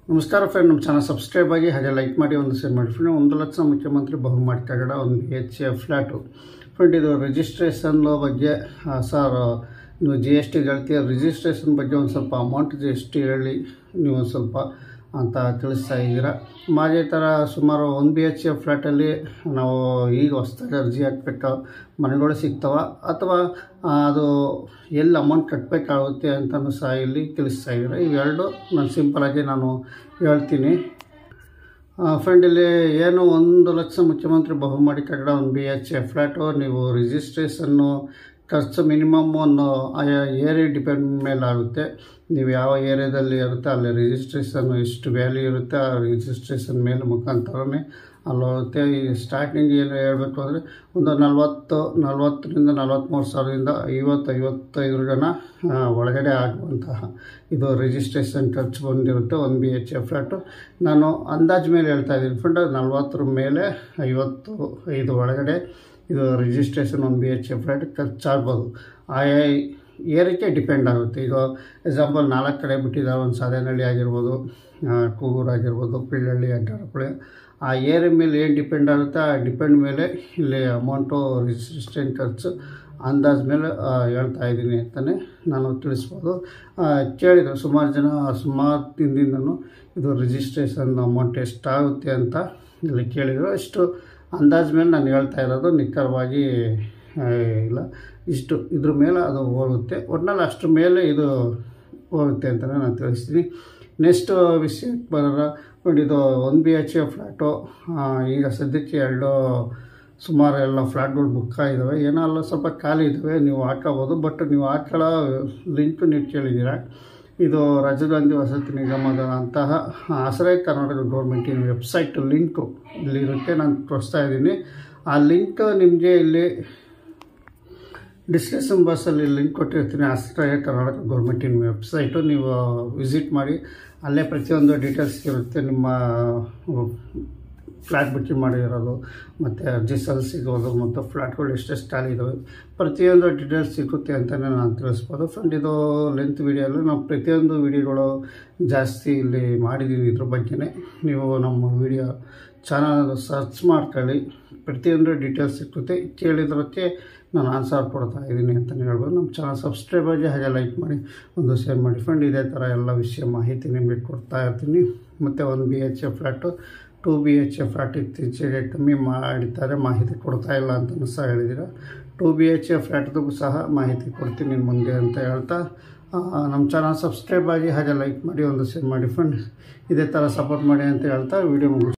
ನಮಸ್ಕಾರ ಫ್ರೆಂಡ್ ನಮ್ಮ channel subscribe ಆಗಿ ಹಾಗೆ ಲೈಕ್ ಮಾಡಿ ಒಂದು ಶೇರ್ ಮಾಡಿ ಫ್ರೆಂಡ್ ಒಂದು ಲಕ್ಷ ಮುಖ್ಯಮಂತ್ರಿ ಬಹುಮಾಡಿ ಕಟ್ಟಡ ಒಂದು B H A flat friend ಇದು ರಿಜಿಸ್ಟ್ರೇಷನ್ ಬಗ್ಗೆ ಸರ್ ನೀವು ಜಿ ಎಸ್ ಟಿ ಹೇಳ್ತೀಯ ರಿಜಿಸ್ಟ್ರೇಷನ್ ಬಗ್ಗೆ ಒಂದು ಸ್ವಲ್ಪ ಅಮೌಂಟ್ ಜಿ ಎಸ್ ಟಿ ಹೇಳಿ ನೀವು ಒಂದು ಸ್ವಲ್ಪ ಅಂತ ತಿಳಿಸ್ತಾ ಇದ್ದೀರಾ ಮಾಜಿ ಥರ ಸುಮಾರು ಒಂದು ಬಿ ಎಚ್ ಎ ಫ್ಲ್ಯಾಟಲ್ಲಿ ನಾವು ಈಗ ಹೊಸ್ದಾಗಿ ಅರ್ಜಿ ಹಾಕ್ಬೇಕು ಮನೆಗಳು ಸಿಗ್ತವ ಅಥವಾ ಆ, ಅದು ಎಲ್ಲಿ ಅಮೌಂಟ್ ಕಟ್ಟಬೇಕಾಗುತ್ತೆ ಅಂತಲೂ ಸಹ ಇಲ್ಲಿ ತಿಳಿಸ್ತಾ ಇದ್ದಾರೆ ಇವೆರಡು ನಾನು ಸಿಂಪಲಾಗಿ ನಾನು ಹೇಳ್ತೀನಿ ಫ್ರೆಂಡ್ ಇಲ್ಲಿ ಏನು ಒಂದು ಲಕ್ಷ ಮುಖ್ಯಮಂತ್ರಿ ಬಹುಮಾಡಿ ಕಟ್ಟಡ ಒಂದು ಬಿ ಎಚ್ ಎ ಫ್ಲ್ಯಾಟು ನೀವು ರಿಜಿಸ್ಟ್ರೇಷನ್ನು ಖರ್ಚು ಮಿನಿಮಮ್ ಒಂದು ಆಯಾ ಏರಿಯಾ ಡಿಪೆಂಡ್ ಮೇಲೆ ಆಗುತ್ತೆ ನೀವು ಯಾವ ಏರಿಯಾದಲ್ಲಿ ಇರುತ್ತೆ ಅಲ್ಲಿ ರಿಜಿಸ್ಟ್ರೇಷನ್ ಎಷ್ಟು ವ್ಯಾಲ್ಯೂ ಇರುತ್ತೆ ಆ ರಿಜಿಸ್ಟ್ರೇಷನ್ ಮೇಲೆ ಮುಖಾಂತರನೇ ಅಲ್ಲಿ ಹೋಗುತ್ತೆ ಈ ಸ್ಟಾರ್ಟಿಂಗ್ ಏನು ಹೇಳಬೇಕು ಅಂದರೆ ಒಂದು ನಲ್ವತ್ತು ನಲ್ವತ್ತರಿಂದ ನಲ್ವತ್ತ್ಮೂರು ಸಾವಿರದಿಂದ ಐವತ್ತು ಐವತ್ತೈದು ಜನ ಆ, ಒಳಗಡೆ ಆಗುವಂತಹ ಇದು ರಿಜಿಸ್ಟ್ರೇಷನ್ ಖರ್ಚು ಬಂದಿರುತ್ತೆ ಒಂದು ಬಿ ಎಚ್ ಎ ಫ್ಲ್ಯಾಟು ನಾನು ಅಂದಾಜು ಮೇಲೆ ಹೇಳ್ತಾ ಇದ್ದೀನಿ ಫ್ರೆಂಡ್ ನಲ್ವತ್ತರ ಮೇಲೆ ಐವತ್ತು ಐದು ಒಳಗಡೆ ಇದು ರಿಜಿಸ್ಟ್ರೇಷನ್ ಒಂದು ಬಿ ಎಚ್ ಎ ಫ್ಲ್ಯಾಟ್ ಖರ್ಚಾಗ್ಬೋದು ಆಯಾ ಏರಿಕೆ ಡಿಪೆಂಡ್ ಆಗುತ್ತೆ ಈಗ ಎಕ್ಸಾಂಪಲ್ ನಾಲ್ಕು ಕಡೆ ಬಿಟ್ಟಿದ್ದಾರೆ ಒಂದು ಸಾಧನಹಳ್ಳಿ ಆಗಿರ್ಬೋದು ಆ, ಕೂಗೂರು ಆಗಿರ್ಬೋದು ಪಿಳ್ಳಹಳ್ಳಿ ಅಡ್ಡಾರಪುಳೆ ಆ ಏರಿಯಾ ಮೇಲೆ ಏನು ಡಿಪೆಂಡ್ ಆಗುತ್ತೆ ಆ ಡಿಪೆಂಡ್ ಮೇಲೆ ಇಲ್ಲಿ ಅಮೌಂಟು ರಿಜಿಸ್ಟ್ರೇಷನ್ ಖರ್ಚು ಅಂದಾಜು ಮೇಲೆ ಆ, ಹೇಳ್ತಾ ಇದ್ದೀನಿ ಅಂತಲೇ ನಾನು ತಿಳಿಸ್ಬೋದು ಆ, ಕೇಳಿದರು ಸುಮಾರು ಜನ ಸುಮಾರು ದಿನದಿಂದನೂ ಇದು ರಿಜಿಸ್ಟ್ರೇಷನ್ ಅಮೌಂಟ್ ಎಷ್ಟಾಗುತ್ತೆ ಅಂತ ಇಲ್ಲಿ ಕೇಳಿದರು ಅಷ್ಟು ಅಂದಾಜು ಮೇಲೆ ನಾನು ಹೇಳ್ತಾ ಇರೋದು ನಿಖರವಾಗಿ ಆ, ಇಲ್ಲ ಇಷ್ಟು ಇದ್ರ ಮೇಲೆ ಅದು ಹೋಗುತ್ತೆ ಒಟ್ನಲ್ಲಿ ಅಷ್ಟ್ರ ಮೇಲೆ ಇದು ಹೋಗುತ್ತೆ ಅಂತಲೇ ನಾನು ತಿಳಿಸ್ತೀನಿ ನೆಕ್ಸ್ಟ್ ವಿಷಯಕ್ಕೆ ಬರೋಣ ನೋಡಿ ಇದು ಒಂದು ಬಿ ಎಚ್ ಎ ಫ್ಲ್ಯಾಟು ಈಗ ಸದ್ಯಕ್ಕೆ ಎರಡು ಸುಮಾರು ಎಲ್ಲ ಫ್ಲ್ಯಾಟ್ಗಳು ಬುಕ್ ಆಗಿದ್ದಾವೆ ಏನೋ ಅಲ್ಲ ಸ್ವಲ್ಪ ಖಾಲಿ ಇದ್ದಾವೆ ನೀವು ಹಾಕೋಬೋದು ಬಟ್ ನೀವು ಹಾಕೊಳ್ಳೋ ಲಿಂಕ್ ನೀವು ಕೇಳಿದ್ದೀರ ಇದು ರಾಜೀವ್ ಗಾಂಧಿ ವಸತಿ ನಿಗಮದ ಅಂತಹ ಆಶ್ರಯ ಕರ್ನಾಟಕ ಗೌರ್ಮೆಂಟಿನ ವೆಬ್ಸೈಟ್ ಲಿಂಕು ಇಲ್ಲಿರುತ್ತೆ ನಾನು ತೋರಿಸ್ತಾ ಇದ್ದೀನಿ ಆ ಲಿಂಕ್ ನಿಮಗೆ ಇಲ್ಲಿ ಡಿಸ್ಕ್ರಿಪ್ಷನ್ ಬಾಕ್ಸಲ್ಲಿ ಲಿಂಕ್ ಕೊಟ್ಟಿರ್ತೀನಿ ಆಶ್ರಯ ಕರ್ನಾಟಕ ಗೌರ್ಮೆಂಟಿನ ವೆಬ್ಸೈಟು ನೀವು ವಿಸಿಟ್ ಮಾಡಿ ಅಲ್ಲೇ ಪ್ರತಿಯೊಂದು ಡೀಟೇಲ್ಸ್ ಇರುತ್ತೆ ನಿಮ್ಮ ಫ್ಲ್ಯಾಟ್ ಬುಕ್ಕಿಂಗ್ ಮಾಡಿರೋದು ಮತ್ತು ಅರ್ಜಿ ಸಲ್ಲಿಸಿರೋದು ಮತ್ತು ಫ್ಲ್ಯಾಟ್ಗಳು ಎಷ್ಟೆಷ್ಟು ಖಾಲಿ ಇದ್ದಾವೆ ಪ್ರತಿಯೊಂದು ಡೀಟೇಲ್ಸ್ ಸಿಗುತ್ತೆ ಅಂತಲೇ ನಾನು ತಿಳಿಸ್ಬೋದು ಫ್ರೆಂಡ್ ಇದು ಲೆಂತ್ ವೀಡಿಯೋಲ್ಲಿ ನಾವು ಪ್ರತಿಯೊಂದು ವೀಡಿಯೋಗಳು ಜಾಸ್ತಿ ಇಲ್ಲಿ ಮಾಡಿದ್ದೀವಿ ಇದ್ರ ಬಗ್ಗೆನೇ ನೀವು ನಮ್ಮ ವೀಡಿಯೋ ಚಾನಲ್ ಸರ್ಚ್ ಮಾಡ್ಕೊಳ್ಳಿ ಪ್ರತಿಯೊಂದು ಡೀಟೇಲ್ಸ್ ಸಿಕ್ಕುತ್ತೆ ಕೇಳಿದ್ರಕ್ಕೆ ನಾನು ಆನ್ಸರ್ ಕೊಡ್ತಾ ಇದ್ದೀನಿ ಅಂತಲೇ ಹೇಳ್ಬೋದು ನಮ್ಮ ಚಾನಲ್ ಸಬ್ಸ್ಕ್ರೈಬ್ ಆಗಿ ಹಾಗೆ ಲೈಕ್ ಮಾಡಿ ಒಂದು ಶೇರ್ ಮಾಡಿ ಫ್ರೆಂಡ್ ಇದೇ ಥರ ಎಲ್ಲ ವಿಷಯ ಮಾಹಿತಿ ನಿಮಗೆ ಕೊಡ್ತಾ ಇರ್ತೀನಿ ಮತ್ತು ಒಂದು B H A flat two B H A flat ಇತ್ತೀಚೆಗೆ ಕಮ್ಮಿ ಮಾಡಿದ್ದಾರೆ ಮಾಹಿತಿ ಕೊಡ್ತಾ ಇಲ್ಲ ಅಂತಲೂ ಸಹ ಹೇಳಿದ್ದೀರ ಟು ಬಿ ಎಚ್ ಎ ಫ್ಲ್ಯಾಟ್ದು ಸಹ ಮಾಹಿತಿ ಕೊಡ್ತೀನಿ ಮುಂದೆ ಅಂತ ಹೇಳ್ತಾ ಆ, ನಮ್ಮ ಚಾನಲ್ ಸಬ್ಸ್ಕ್ರೈಬ್ ಆಗಿ ಹಾಗೆ ಲೈಕ್ ಮಾಡಿ ಒಂದು ಶೇರ್ ಮಾಡಿ ಫ್ರೆಂಡ್ ಇದೇ ಥರ ಸಪೋರ್ಟ್ ಮಾಡಿ ಅಂತ ಹೇಳ್ತಾ ವೀಡಿಯೋ ಮುಗಿಸ್